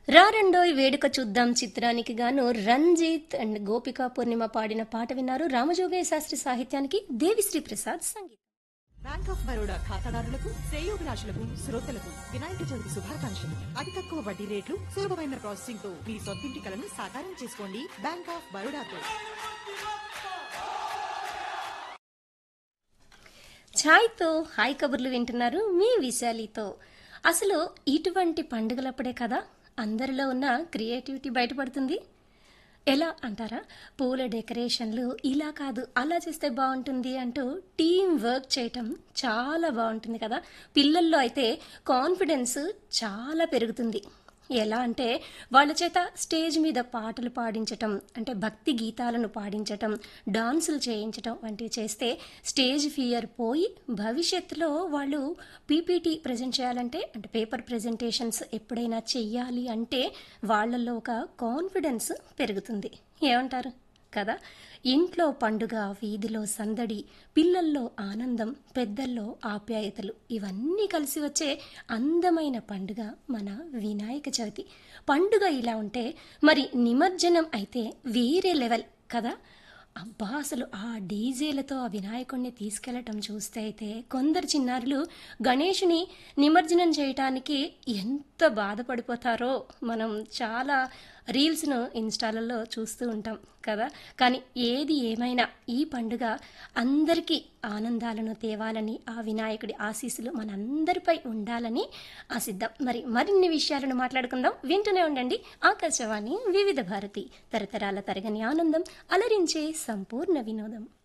రారండోయ్ వేడుక చూద్దాం చిత్రానికి గాను రంజిత్ అండ్ గోపికా పూర్ణిమ పాడిన పాట విన్నారు రామజోగయ్య శాస్త్రి సాహిత్యానికి దేవిశ్రీ ప్రసాద్ సంగీతం బ్యాంక్ ఆఫ్ బరోడా ఖాతాదారులకు శ్రేయోభిలాషులకు శ్రోతలకు వినాయక చవితి శుభాకాంక్షలు అతి తక్కువ వడ్డీ రేట్లు సులభమైన ప్రాసెసింగ్ తో మీ సొంతింటి కలను సాకారం చేసుకోండి బ్యాంక్ ఆఫ్ బరోడాతో ఛాయ్తో హాయ్ కబుర్లు వింటున్నారు మీ విశాలితో అసలు ఇటువంటి పండుగలప్పుడే కదా అందరిలో ఉన్న క్రియేటివిటీ బయటపడుతుంది ఎలా అంటారా పూల డెకరేషన్లు ఇలా కాదు అలా చేస్తే బాగుంటుంది అంటూ టీం వర్క్ చేయటం చాలా బాగుంటుంది కదా పిల్లల్లో అయితే కాన్ఫిడెన్స్ చాలా పెరుగుతుంది ఎలా అంటే వాళ్ళ చేత స్టేజ్ మీద పాటలు పాడించటం అంటే భక్తి గీతాలను పాడించటం డాన్సులు చేయించటం వంటివి చేస్తే స్టేజ్ ఫియర్ పోయి భవిష్యత్తులో వాళ్ళు పీపీటీ ప్రజెంట్ చేయాలంటే అంటే పేపర్ ప్రజెంటేషన్స్ ఎప్పుడైనా చెయ్యాలి అంటే వాళ్ళల్లో ఒక కాన్ఫిడెన్స్ పెరుగుతుంది ఏమంటారు కదా ఇంట్లో పండుగ వీధిలో సందడి పిల్లల్లో ఆనందం పెద్దల్లో ఆప్యాయతలు ఇవన్నీ కలిసి వచ్చే అందమైన పండుగ మన వినాయక చవితి పండుగ ఇలా ఉంటే మరి నిమజ్జనం అయితే వేరే లెవెల్ కదా అబ్బా అసలు ఆ డీజేలతో ఆ వినాయకుడిని తీసుకెళ్లటం చూస్తే అయితే కొందరు చిన్నారులు గణేషుని నిమజ్జనం చేయటానికి ఎంత బాధపడిపోతారో మనం చాలా రీల్స్ను ఇన్స్టాలలో చూస్తూ ఉంటాం కదా కానీ ఏది ఏమైనా ఈ పండుగ అందరికీ ఆనందాలను తేవాలని ఆ వినాయకుడి ఆశీస్సులు మనందరిపై ఉండాలని ఆశిద్దాం మరి మరిన్ని విషయాలను మాట్లాడుకుందాం వింటూనే ఉండండి ఆకాశవాణి వివిధ భారతి తరతరాల తరగని ఆనందం అలరించే సంపూర్ణ వినోదం